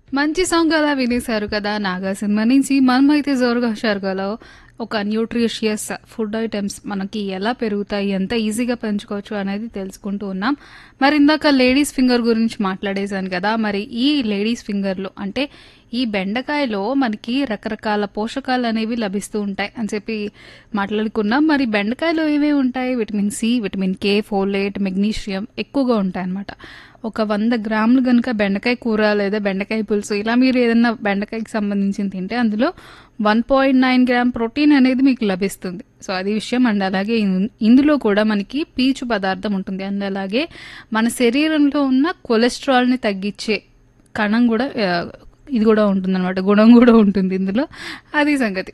మంచి సాంగ్ అలా వినేశారు కదా నాగా సినిమా నుంచి మనమైతే జోరుగా షర్గలో ఒక న్యూట్రిషియస్ ఫుడ్ ఐటమ్స్ మనకి ఎలా పెరుగుతాయి ఎంత ఈజీగా పెంచుకోవచ్చు అనేది తెలుసుకుంటూ ఉన్నాం మరి ఇందాక లేడీస్ ఫింగర్ గురించి మాట్లాడేశాను కదా మరి ఈ లేడీస్ ఫింగర్లో అంటే ఈ బెండకాయలో మనకి రకరకాల పోషకాలు అనేవి లభిస్తూ ఉంటాయి అని చెప్పి మాట్లాడుకున్నాం మరి బెండకాయలో ఏమేమి ఉంటాయి vitamin C vitamin K folate magnesium ఎక్కువగా ఉంటాయి అన్నమాట ఒక వంద గ్రాములు కనుక బెండకాయ కూర లేదా బెండకాయ పులుసు ఇలా మీరు ఏదైనా బెండకాయకి సంబంధించింది తింటే అందులో one point nine gram protein అనేది మీకు లభిస్తుంది సో అది విషయం అండ్ అలాగే ఇన్- ఇందులో కూడా మనకి పీచు పదార్థం ఉంటుంది అండ్ అలాగే మన శరీరంలో ఉన్న కొలెస్ట్రాల్ని తగ్గించే కణం కూడా ఆ, ఇది కూడా ఉంటుంది అనమాట గుణం కూడా ఉంటుంది ఇందులో అది సంగతి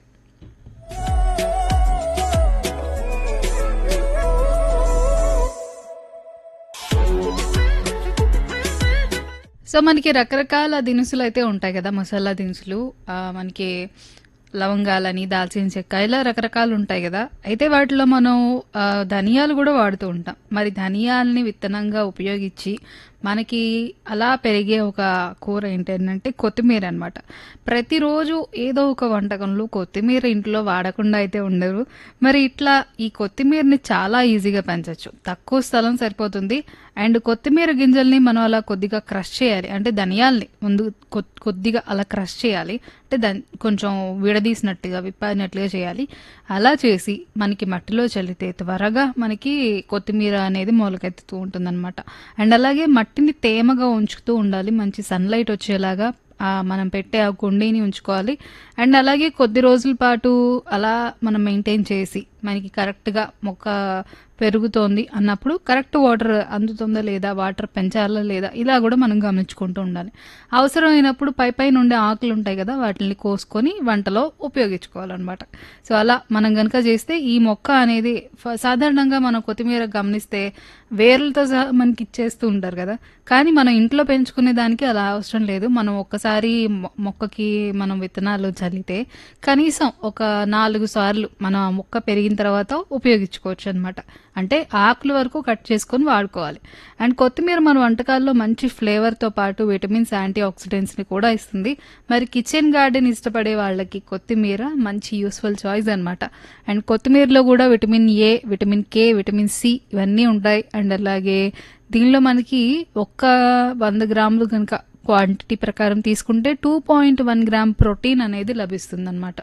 సో మనకి రకరకాల దినుసులు అయితే ఉంటాయి కదా మసాలా దినుసులు ఆ, మనకి లవంగాలని దాల్చిన చెక్క ఇలా రకరకాలు ఉంటాయి కదా అయితే వాటిలో మనం ఆ, ధనియాలు కూడా వాడుతూ ఉంటాం మరి ధనియాలని విత్తనంగా ఉపయోగించి మనకి అలా పెరిగే ఒక కూర ఏంటంటే కొత్తిమీర అనమాట ప్రతిరోజు ఏదో ఒక వంటకంలో కొత్తిమీర ఇంట్లో వాడకుండా అయితే ఉండరు మరి ఇట్లా ఈ కొత్తిమీరని చాలా ఈజీగా పెంచవచ్చు తక్కువ స్థలం సరిపోతుంది అండ్ కొత్తిమీర గింజల్ని మనం అలా కొద్దిగా క్రష్ చేయాలి అంటే ధనియాల్ని ముందు కొ- కొద్దిగా అలా క్రష్ చేయాలి అంటే దాన్ని కొంచెం విడదీసినట్టుగా విప్పారినట్లుగా చేయాలి అలా చేసి మనకి మట్టిలో చల్లితే త్వరగా మనకి కొత్తిమీర అనేది మొలకెత్తుతూ ఉంటుందన్నమాట అండ్ అలాగే మట్టిని తేమగా ఉంచుతూ ఉండాలి మంచి సన్లైట్ వచ్చేలాగా ఆ మనం పెట్టే ఆ కుండీని ఉంచుకోవాలి అండ్ అలాగే కొద్ది రోజుల పాటు అలా మనం మెయింటైన్ చేసి మనకి కరెక్ట్గా మొక్క పెరుగుతోంది అన్నప్పుడు కరెక్ట్ వాటర్ అందుతుందా లేదా వాటర్ పెంచాలా లేదా ఇలా కూడా మనం గమనించుకుంటూ ఉండాలి అవసరమైనప్పుడు పై పైన ఉండే ఆకులు ఉంటాయి కదా వాటిని కోసుకొని వంటలో ఉపయోగించుకోవాలన్నమాట సో అలా మనం గనక చేస్తే ఈ మొక్క అనేది ఫ- సాధారణంగా మనం కొత్తిమీర గమనిస్తే వేర్లతో సహా మనకి ఇచ్చేస్తూ ఉంటారు కదా కానీ మనం ఇంట్లో పెంచుకునే దానికి అలా అవసరం లేదు మనం ఒక్కసారి మొ- మొక్కకి మనం విత్తనాలు చల్లితే కనీసం ఒక నాలుగు సార్లు మనం ఆ మొక్క పెరిగిన తర్వాత ఉపయోగించుకోవచ్చు అనమాట అంటే ఆకుల వరకు కట్ చేసుకొని వాడుకోవాలి అండ్ కొత్తిమీర మన వంటకాల్లో మంచి ఫ్లేవర్తో పాటు విటమిన్స్ యాంటీ ఆక్సిడెంట్స్ని కూడా ఇస్తుంది మరి కిచెన్ గార్డెన్ ఇష్టపడే వాళ్ళకి కొత్తిమీర మంచి యూస్ఫుల్ చాయిస్ అనమాట అండ్ కొత్తిమీరలో కూడా vitamin A vitamin K vitamin C ఇవన్నీ ఉంటాయి అండ్ అలాగే దీనిలో మనకి ఒక్క వంద గ్రాములు కనుక క్వాంటిటీ ప్రకారం తీసుకుంటే two point one gram protein అనేది లభిస్తుంది అనమాట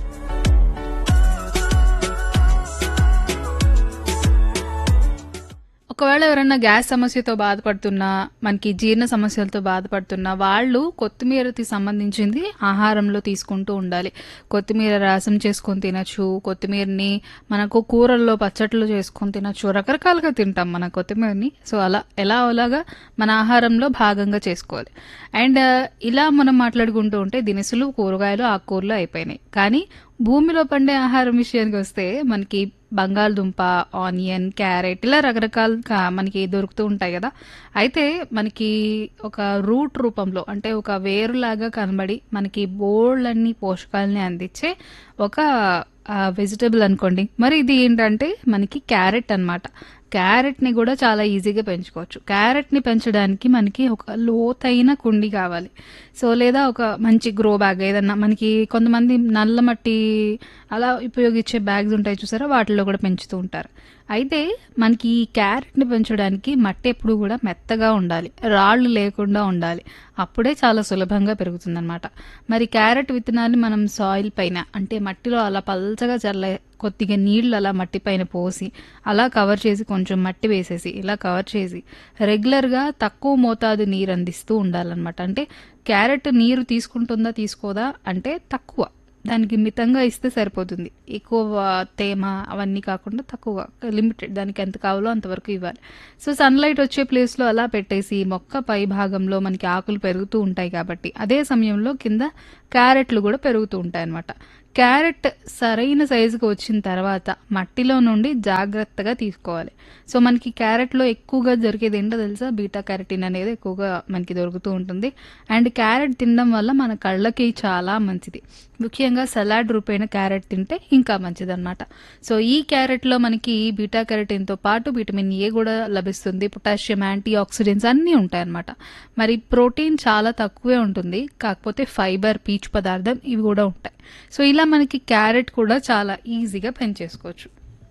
ఒకవేళ ఎవరైనా గ్యాస్ సమస్యతో బాధపడుతున్నా మనకి జీర్ణ సమస్యలతో బాధపడుతున్నా వాళ్ళు కొత్తిమీరకి సంబంధించింది ఆహారంలో తీసుకుంటూ ఉండాలి కొత్తిమీర రసం చేసుకొని తినచ్చు కొత్తిమీరని మనకు కూరల్లో పచ్చట్లు చేసుకొని తినచ్చు రకరకాలుగా తింటాం మన కొత్తిమీరని సో అలా ఎలా అలాగా మన ఆహారంలో భాగంగా చేసుకోవాలి అండ్ ఇలా మనం మాట్లాడుకుంటూ ఉంటే దినుసులు కూరగాయలు ఆకుకూరలు అయిపోయినాయి కానీ భూమిలో పండే ఆహారం విషయానికి వస్తే మనకి బంగాళదుంప ఆనియన్ క్యారెట్ ఇలా రకరకాల కా- మనకి దొరుకుతూ ఉంటాయి కదా అయితే మనకి ఒక రూట్ రూపంలో అంటే ఒక వేరులాగా కనబడి మనకి బోళ్ళన్ని పోషకాలని అందించే ఒక వెజిటబుల్ అనుకోండి మరి ఇది ఏంటంటే మనకి క్యారెట్ అన్నమాట క్యారెట్ని కూడా చాలా ఈజీగా పెంచుకోవచ్చు క్యారెట్ని పెంచడానికి మనకి ఒక లోతైన కుండి కావాలి సో లేదా ఒక మంచి గ్రో బ్యాగ్ ఏదన్నా మనకి కొంతమంది నల్ల మట్టి అలా ఉపయోగించే బ్యాగ్స్ ఉంటాయి చూసారా వాటిలో కూడా పెంచుతూ ఉంటారు అయితే మనకి ఈ క్యారెట్ని పెంచడానికి మట్టి ఎప్పుడు కూడా మెత్తగా ఉండాలి రాళ్ళు లేకుండా ఉండాలి అప్పుడే చాలా సులభంగా పెరుగుతుందన్నమాట మరి క్యారెట్ విత్తనాన్ని మనం సాయిల్ పైన అంటే మట్టిలో అలా పల్చగా చల్ల కొద్దిగా నీళ్లు అలా మట్టి పైన పోసి అలా కవర్ చేసి కొంచెం మట్టి వేసేసి ఇలా కవర్ చేసి రెగ్యులర్గా తక్కువ మోతాదు నీరు అందిస్తూ ఉండాలన్నమాట అంటే క్యారెట్ నీరు తీసుకుంటుందా తీసుకోదా అంటే తక్కువ దానికి మితంగా ఇస్తే సరిపోతుంది ఎక్కువ తేమ అవన్నీ కాకుండా తక్కువ లిమిటెడ్ దానికి ఎంత కావాలో అంతవరకు ఇవ్వాలి సో సన్లైట్ వచ్చే ప్లేస్లో అలా పెట్టేసి మొక్క పై భాగంలో మనకి ఆకులు పెరుగుతూ ఉంటాయి కాబట్టి అదే సమయంలో కింద క్యారెట్లు కూడా పెరుగుతూ ఉంటాయి అన్నమాట క్యారెట్ సరైన సైజుకి వచ్చిన తర్వాత మట్టిలో నుండి జాగ్రత్తగా తీసుకోవాలి సో మనకి క్యారెట్లో ఎక్కువగా దొరికేది ఏంటో తెలుసా బీటా క్యారెటిన్ అనేది ఎక్కువగా మనకి దొరుకుతూ ఉంటుంది అండ్ క్యారెట్ తినడం వల్ల మన కళ్ళకి చాలా మంచిది ముఖ్యంగా సలాడ్ రూపైన క్యారెట్ తింటే ఇంకా మంచిది అనమాట సో ఈ క్యారెట్లో మనకి బీటా క్యారెటిన్తో పాటు విటమిన్ ఏ కూడా లభిస్తుంది పొటాషియం యాంటీ ఆక్సిడెంట్స్ అన్నీ ఉంటాయి అన్నమాట మరి ప్రోటీన్ చాలా తక్కువే ఉంటుంది కాకపోతే ఫైబర్ పీచు పదార్థం ఇవి కూడా ఉంటాయి సో ఇలా మనకి క్యారెట్ కూడా చాలా ఈజీగా పెంచేసుకోవచ్చు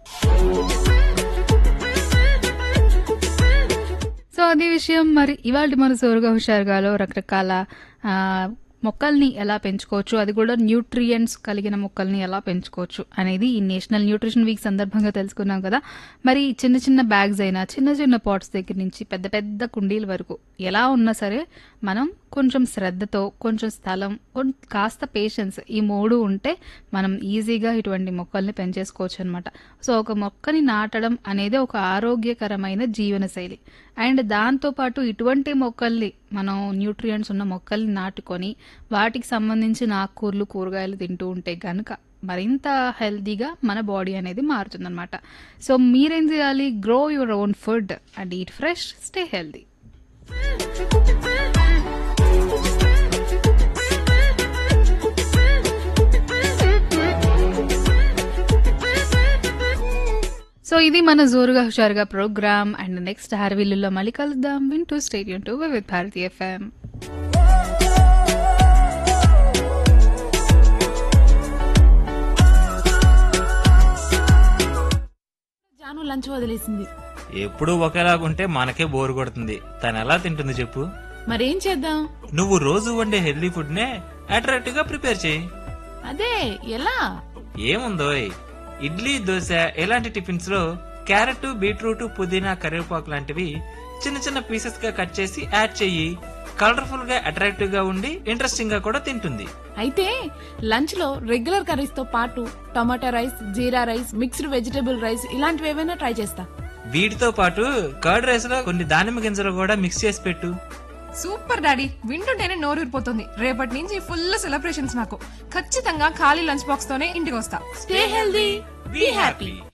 సో అదే విషయం మరి ఇవాళ మన సోరుగా హుషారుగాలో రకరకాల ఆ, మొక్కల్ని ఎలా పెంచుకోవచ్చు అది కూడా న్యూట్రియంట్స్ కలిగిన మొక్కల్ని ఎలా పెంచుకోవచ్చు అనేది ఈ నేషనల్ న్యూట్రిషన్ వీక్ సందర్భంగా తెలుసుకున్నాం కదా మరి చిన్న చిన్న బ్యాగ్స్ అయినా చిన్న చిన్న పాట్స్ దగ్గర నుంచి పెద్ద పెద్ద కుండీల వరకు ఎలా ఉన్నా సరే మనం కొంచెం శ్రద్ధతో కొంచెం స్థలం కొన్- కాస్త పేషెన్స్ ఈ మూడు ఉంటే మనం ఈజీగా ఇటువంటి మొక్కల్ని పెంచేసుకోవచ్చు అనమాట సో ఒక మొక్కని నాటడం అనేది ఒక ఆరోగ్యకరమైన జీవన శైలి అండ్ దాంతోపాటు ఇటువంటి మొక్కల్ని మనం న్యూట్రియంట్స్ ఉన్న మొక్కల్ని నాటుకొని వాటికి సంబంధించిన ఆకుకూరలు కూరగాయలు తింటూ ఉంటే గనుక మరింత హెల్తీగా మన బాడీ అనేది మారుతుందన్నమాట సో మీరేం చేయాలి grow your own food and eat fresh stay healthy so ఇది మన జోరుగా హుషారుగా ప్రోగ్రామ్ అండ్ నెక్స్ట్ హార్విల్లులో మళ్ళీ కలుద్దాం వింటూ stadium to with Bharati FM Janu lunch వదిలేసింది ఎప్పుడూ ఒకేలాగుంటే మనకే బోర్ కొడుతుంది తను ఎలా తింటుంది చెప్పు మరేం చేద్దాం నువ్వు రోజు వండే హెల్దీ ఫుడ్ నే అట్రాక్టివ్ గా ప్రిపేర్ చేయి అదే ఎలా ఏముందోయ్ ఇడ్లీ దోశ ఇలాంటి టిఫిన్స్ లో క్యారెట్ బీట్రూట్ పుదీనా కరివేపాకు లాంటివి చిన్న చిన్న పీసెస్ గా కట్ చేసి యాడ్ చెయ్యి కలర్ఫుల్ గా అట్రాక్టివ్ గా ఉండి ఇంట్రెస్టింగ్ గా కూడా తింటుంది అయితే లంచ్ లో రెగ్యులర్ కర్రీస్ తో పాటు tomato rice jeera rice mixed vegetable rice ఇలాంటివి ఏవైనా ట్రై చేస్తా వీటితో పాటు కర్డ్ రైస్ లో కొన్ని దానిమ్మ గింజలు కూడా మిక్స్ చేసి పెట్టు సూపర్ డాడీ వింటుంటేనే నోరూరిపోతుంది రేపటి నుంచి ఫుల్ సెలబ్రేషన్స్ నాకు ఖచ్చితంగా ఖాళీ లంచ్ బాక్స్ తోనే ఇంటికి వస్తా స్టే హెల్దీ బీ హ్యాపీ